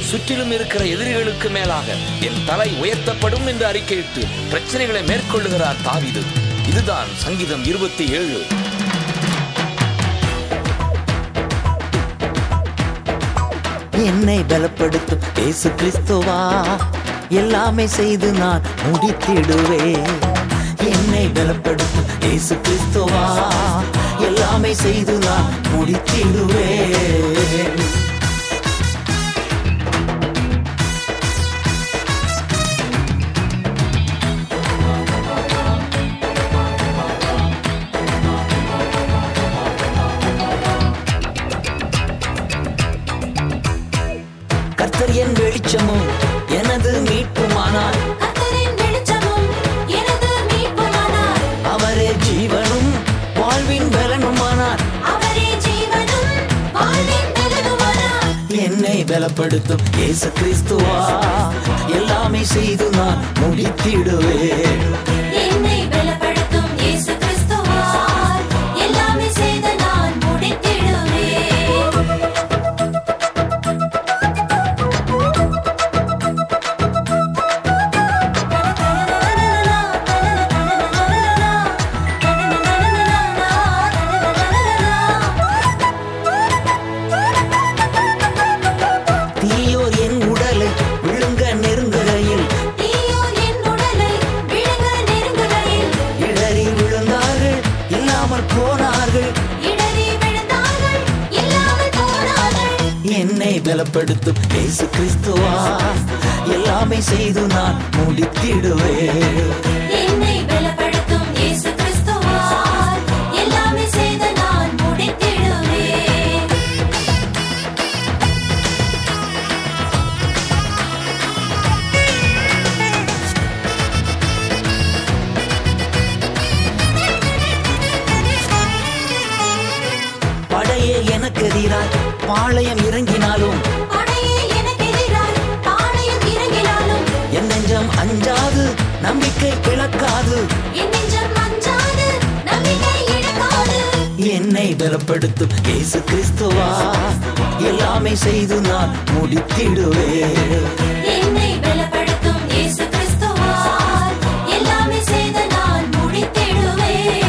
சுற்றிலும் இருக்கிற எதிரிகளுக்கு மேலாக என் தலை உயர்த்தப்படும் என்று அறிக்கையிட்டு பிரச்சனைகளை மேற்கொள்ளுகிறார் தாவீது இதுதான் சங்கீதம் இருபத்தி ஏழு என்னை பலப்படுத்தும் இயேசு கிறிஸ்துவா எல்லாமே செய்து நான் முடித்திடுவேன் என்னை பலப்படுத்தும் இயேசு கிறிஸ்துவா எல்லாமே செய்து நான் முடித்திடுவேன் கர்த்தர் என் வெளிச்சமும் எனது மீட்புமானார் கர்த்தரின் வெளிச்சமும் எனது மீட்புமானார். அவரே ஜீவனும் வாழ்வின் பலனுமானார் அவரே ஜீவனும் வாழ்வின் பலனுமானார். என்னை பலப்படுத்தும் இயேசு கிறிஸ்துவா எல்லாமே செய்து நான் முடித்திடுவேன் என்னை பலப்படுத்தும் இயேசு கிறிஸ்துவால் எல்லாமே செய்து நான் முடித்திடுவேன். தீயோர் என் உடலை விழுங்க நெருங்குகையில் தீயோர் என் உடலை விழுங்க நெருங்குகையில் இடறி விழுந்தார்கள் இல்லாமல் போனார்கள் இடறி விழுந்தார்கள் இல்லாமல் போனார்கள் என்னை பலப்படுத்தும் இயேசு கிறிஸ்துவா எல்லாமே செய்து நான் முடித்திடுவேன் என்னை பலப்படுத்தும் இயேசு கிறிஸ்துவால் எல்லாமே செய்து நான் முடித்திடுவேன் படையே எனக்கு எதிராய் பாளையம் இறங்கினாலும் படையே எனக்கு எதிராய் பாளையம் இறங்கினாலும் என் நெஞ்சம் அஞ்சாது நம்பிக்கை பிளக்காது என் நெஞ்சம் அஞ்சாது நம்பிக்கை இழக்காது என்னை பலப்படுத்தும் இயேசு கிறிஸ்துவா எல்லாமே செய்து நான் முடித்திடுவேன் என்னை பலப்படுத்தும் இயேசு கிறிஸ்துவால் எல்லாமே செய்து நான் முடித்திடுவேன்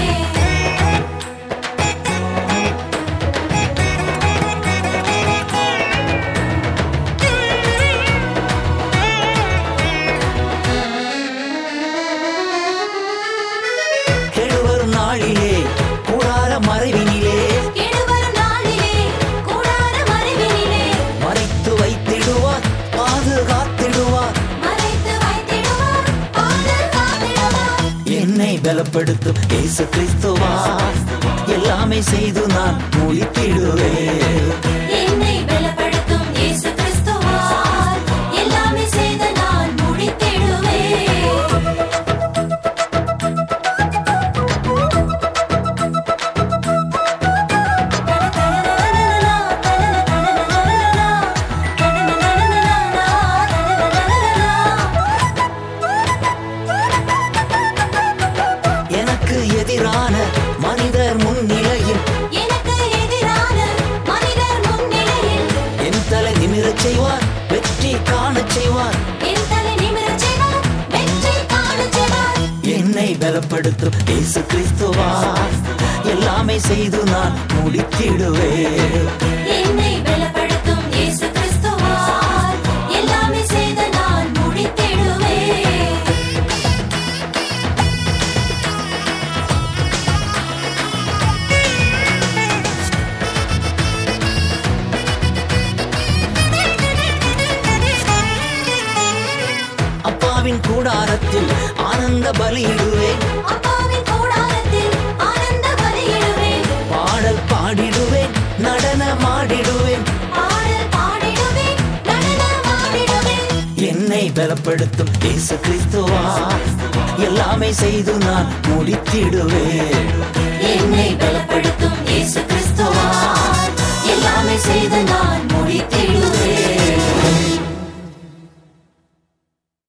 கெடுவரும் நாளிலே கூடார மறைவினிலே கெடுவரும் நாளிலே கூடார மறைவினிலே மறைத்து வைத்திடுவார் பாதுகாத்திடுவார் மறைத்து வைத்திடுவார் பாதுகாத்திடுவார் என்னை பலப்படுத்தும் இயேசு கிறிஸ்துவா எல்லாமே செய்து நான் முடித்திடுவேன் என்னை பலப்படுத்தும் இயேசு கிறிஸ்துவால் எல்லாமே செய்து நான் முடித்திடுவேன் எனக்கு எதிரான மனிதர் முன்னிலையில் எனக்கு எதிரான மனிதர் முன்னிலையில் என் தலை நிமிரச் செய்வார் வெற்றி காணச் செய்வார் என் தலை நிமிரச் செய்வார், வெற்றி காணச் செய்வார். என்னை பலப்படுத்தும் இயேசு கிறிஸ்துவா எல்லாமே செய்து நான் முடித்திடுவேன் என்னை பலப்படுத்தும் இயேசு கிறிஸ்துவால் எல்லாமே செய்து நான் முடித்திடுவேன் அப்பாவின் கூடாரத்தில் ஆனந்த பலியிடுவேன் அப்பாவின் கூடாரத்தில் ஆனந்த பலியிடுவேன் பாடல் பாடிடுவேன் நடனமாடிடுவேன் பாடல் பாடிடுவேன் நடனமாடிடுவேன் என்னை பலப்படுத்தும் இயேசு கிறிஸ்துவா எல்லாமே செய்து நான் முடித்திடுவேன் என்னை பலப்படுத்தும் இயேசு கிறிஸ்துவால் எல்லாமே செய்து நான்